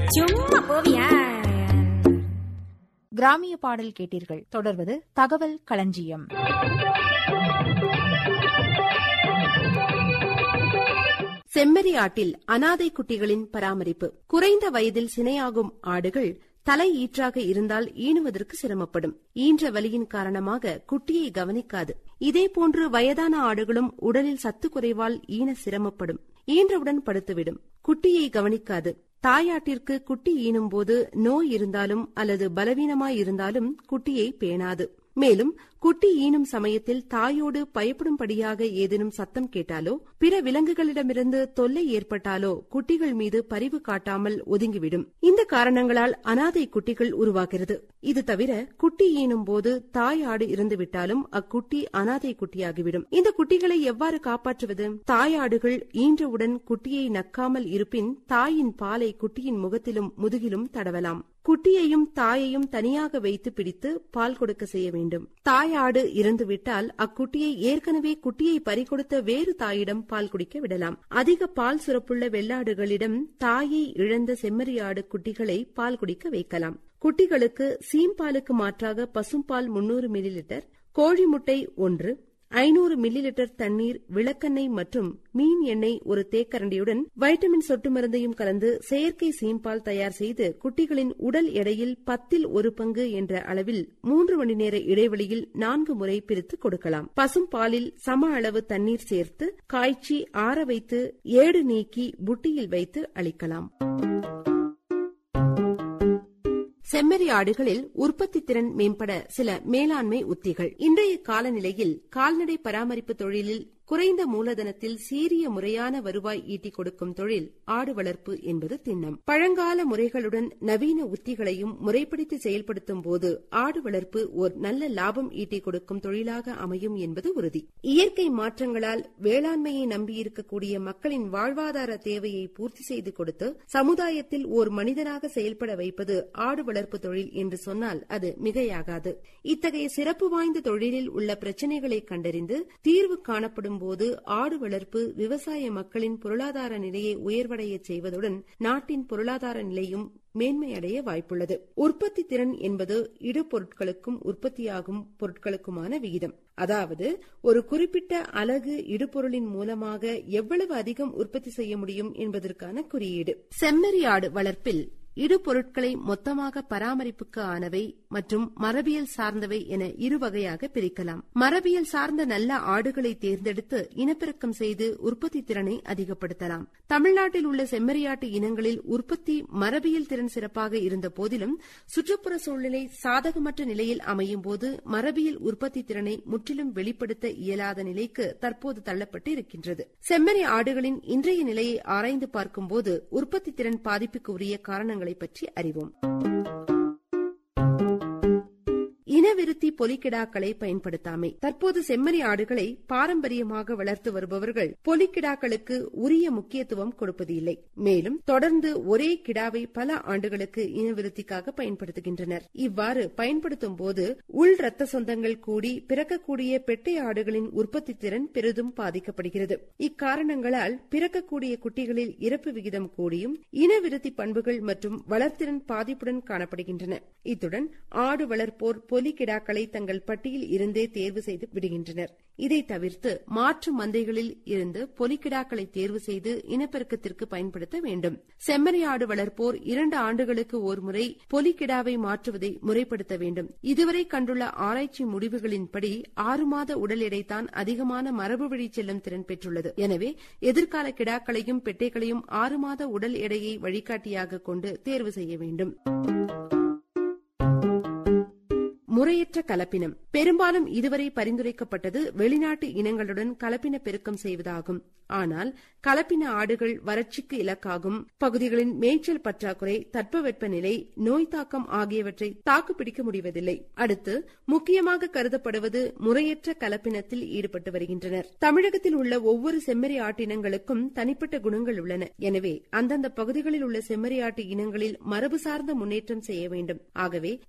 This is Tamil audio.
சும்மா போவியா கிராமிய பாடல் கேட்டீர்கள் தொடர்வது தகவல் களஞ்சியம் செம்மறி ஆட்டில் அனாதை குட்டிகளின் பராமரிப்பு குறைந்த வயதில் சினையாகும் ஆடுகள் தலை ஈற்றாக இருந்தால் ஈனுவதற்கு சிரமப்படும் ஈன்ற வலியின் காரணமாக குட்டியை கவனிக்காது இதேபோன்று வயதான ஆடுகளும் உடலில் சத்து குறைவால் ஈன சிரமப்படும் ஈன்றவுடன் படுத்துவிடும் குட்டியை கவனிக்காது தாயாட்டிற்கு குட்டி ஈனும் போது நோய் இருந்தாலும் அல்லது பலவீனமாயிருந்தாலும் குட்டியை பேணாது மேலும் குட்டி ஈனும் சமயத்தில் தாயோடு பயப்படும்படியாக ஏதேனும் சத்தம் கேட்டாலோ பிற விலங்குகளிடமிருந்து தொல்லை ஏற்பட்டாலோ குட்டிகள் மீது பரிவு காட்டாமல் ஒதுங்கிவிடும் இந்த காரணங்களால் அனாதை குட்டிகள் உருவாகிறது இது தவிர குட்டி ஈனும் போது தாய் ஆடு இருந்துவிட்டாலும் அக்குட்டி அனாதை குட்டியாகிவிடும் இந்த குட்டிகளை எவ்வாறு காப்பாற்றுவது தாயாடுகள் ஈன்றவுடன் குட்டியை நக்காமல் இருப்பின் தாயின் பாலை குட்டியின் முகத்திலும் முதுகிலும் தடவலாம் குட்டியையும் தாயையும் தனியாக வைத்து பிடித்து பால் கொடுக்க செய்ய வேண்டும் தாயாடு இறந்துவிட்டால் அக்குட்டியை ஏற்கனவே குட்டியை பறிகொடுத்த வேறு தாயிடம் பால் குடிக்க விடலாம் அதிக பால் சுரப்புள்ள வெள்ளாடுகளிடம் தாயை இழந்த செம்மறியாடு குட்டிகளை பால் குடிக்க வைக்கலாம் குட்டிகளுக்கு சீம்பாலுக்கு மாற்றாக பசும்பால் முன்னூறு மில்லி லிட்டர் கோழி முட்டை ஒன்று ஐநூறு மில்லி லிட்டர் தண்ணீர் விளக்கெண்ணெய் மற்றும் மீன் எண்ணெய் ஒரு தேக்கரண்டியுடன் வைட்டமின் சொட்டு மருந்தையும் கலந்து செயற்கை சீம்பால் தயார் செய்து குட்டிகளின் உடல் எடையில் பத்தில் ஒரு பங்கு என்ற அளவில் மூன்று மணி நேர இடைவெளியில் நான்கு முறை பிரித்து கொடுக்கலாம் பசும் பாலில் சம அளவு தண்ணீர் சேர்த்து காய்ச்சி ஆற வைத்து ஏடு நீக்கி புட்டியில் வைத்து அளிக்கலாம் செம்மறி ஆடுகளில் உற்பத்தி திறன் மேம்பட சில மேலாண்மை உத்திகள் இன்றைய காலநிலையில் கால்நடை பராமரிப்பு தொழிலில் குறைந்த மூலதனத்தில் சீரிய முறையான வருவாய் ஈட்டிக் கொடுக்கும் தொழில் ஆடு வளர்ப்பு என்பது திண்ணம் பழங்கால முறைகளுடன் நவீன உத்திகளையும் முறைப்படுத்தி செயல்படுத்தும் போது ஆடு வளர்ப்பு ஓர் நல்ல லாபம் ஈட்டிக் கொடுக்கும் தொழிலாக அமையும் என்பது உறுதி இயற்கை மாற்றங்களால் வேளாண்மையை நம்பியிருக்கக்கூடிய மக்களின் வாழ்வாதார தேவையை பூர்த்தி செய்து கொடுத்து சமுதாயத்தில் ஓர் மனிதனாக செயல்பட வைப்பது ஆடு வளர்ப்பு தொழில் என்று சொன்னால் அது மிகையாகாது இத்தகைய சிறப்பு வாய்ந்த தொழிலில் உள்ள பிரச்சினைகளை கண்டறிந்து தீர்வு காணப்படும் போது ஆடு வளர்ப்பு விவசாய மக்களின் பொருளாதார நிலையை உயர்வடைய செய்வதுடன் நாட்டின் பொருளாதார நிலையும் மேன்மையடைய வாய்ப்புள்ளது உற்பத்தி திறன் என்பது இடுபொருட்களுக்கும் உற்பத்தியாகும் பொருட்களுக்குமான விகிதம் அதாவது ஒரு குறிப்பிட்ட அலகு இடுபொருளின் மூலமாக எவ்வளவு அதிகம் உற்பத்தி செய்ய முடியும் என்பதற்கான குறியீடு செம்மறி ஆடு வளர்ப்பில் இடுபொருட்களை மொத்தமாக பராமரிப்புக்கு ஆனவை மற்றும் மரபியல் சார்ந்தவை என இரு வகையாக பிரிக்கலாம் மரபியல் சார்ந்த நல்ல ஆடுகளை தேர்ந்தெடுத்து இனப்பெருக்கம் செய்து உற்பத்தி திறனை அதிகப்படுத்தலாம் தமிழ்நாட்டில் உள்ள செம்மறியாட்டு இனங்களில் உற்பத்தி மரபியல் திறன் சிறப்பாக இருந்த போதிலும் சுற்றுப்புற சூழ்நிலை சாதகமற்ற நிலையில் அமையும் போது மரபியல் உற்பத்தி திறனை முற்றிலும் வெளிப்படுத்த இயலாத நிலைக்கு தற்போது தள்ளப்பட்டு இருக்கின்றது செம்மறி ஆடுகளின் இன்றைய நிலையை ஆராய்ந்து பார்க்கும்போது உற்பத்தி திறன் பாதிப்புக்கு உரிய காரணங்களை பற்றி அறிவோம் இனவிருத்தி பொலிக்கிடாக்களை பயன்படுத்தாமை தற்போது செம்மறி ஆடுகளை பாரம்பரியமாக வளர்த்து வருபவர்கள் பொலிக்கிடாக்களுக்கு உரிய முக்கியத்துவம் கொடுப்பது இல்லை மேலும் தொடர்ந்து ஒரே கிடாவை பல ஆண்டுகளுக்கு இனவிருத்திக்காக பயன்படுத்துகின்றனர் இவ்வாறு பயன்படுத்தும் போது உள் ரத்த சொந்தங்கள் கூடி பிறக்கக்கூடிய பெட்டை ஆடுகளின் உற்பத்தி திறன் பெரிதும் பாதிக்கப்படுகிறது இக்காரணங்களால் பிறக்கக்கூடிய குட்டிகளில் இறப்பு விகிதம் கூடியும் இனவிருத்தி பண்புகள் மற்றும் வளர்த்திறன் பாதிப்புடன் காணப்படுகின்றன இத்துடன் ஆடு வளர்ப்போர் பொலி கிடாக்களை தங்கள் பட்டியில் இருந்தே தேர்வு செய்து விடுகின்றனர் இதை தவிர்த்து மாற்று மந்தைகளில் இருந்து பொலிக்கிடாக்களை தேர்வு செய்து இனப்பெருக்கத்திற்கு பயன்படுத்த வேண்டும் செம்மறி ஆடு வளர்ப்போர் இரண்டு ஆண்டுகளுக்கு ஒருமுறை பொலிக்கிடாவை மாற்றுவதை முறைப்படுத்த வேண்டும் இதுவரை கண்டுள்ள ஆராய்ச்சி முடிவுகளின்படி ஆறு மாத உடல் எடைதான் அதிகமான மரபு வழி செல்லும் திறன் பெற்றுள்ளது எனவே எதிர்கால கிடாக்களையும் பெட்டைகளையும் ஆறு மாத உடல் எடையை வழிகாட்டியாக கொண்டு தேர்வு செய்ய வேண்டும் முறையற்ற கலப்பினம் பெரும்பாலும் இதுவரை பரிந்துரைக்கப்பட்டது வெளிநாட்டு இனங்களுடன் கலப்பின பெருக்கம் செய்வதாகும் ஆனால் கலப்பின ஆடுகள் வறட்சிக்கு இலக்காகும் பகுதிகளின் மேய்ச்சல் பற்றாக்குறை தட்பவெப்பநிலை நோய் தாக்கம் ஆகியவற்றை தாக்குப்பிடிக்க முடிவதில்லை அடுத்து முக்கியமாக கருதப்படுவது முறையற்ற கலப்பினத்தில் ஈடுபட்டு வருகின்றனர் தமிழகத்தில் உள்ள ஒவ்வொரு செம்மறி ஆட்டினங்களுக்கும் தனிப்பட்ட குணங்கள் உள்ளன எனவே அந்தந்த பகுதிகளில் உள்ள செம்மறி ஆட்டு இனங்களில் மரபு சார்ந்த முன்னேற்றம் செய்ய வேண்டும் ஆகவே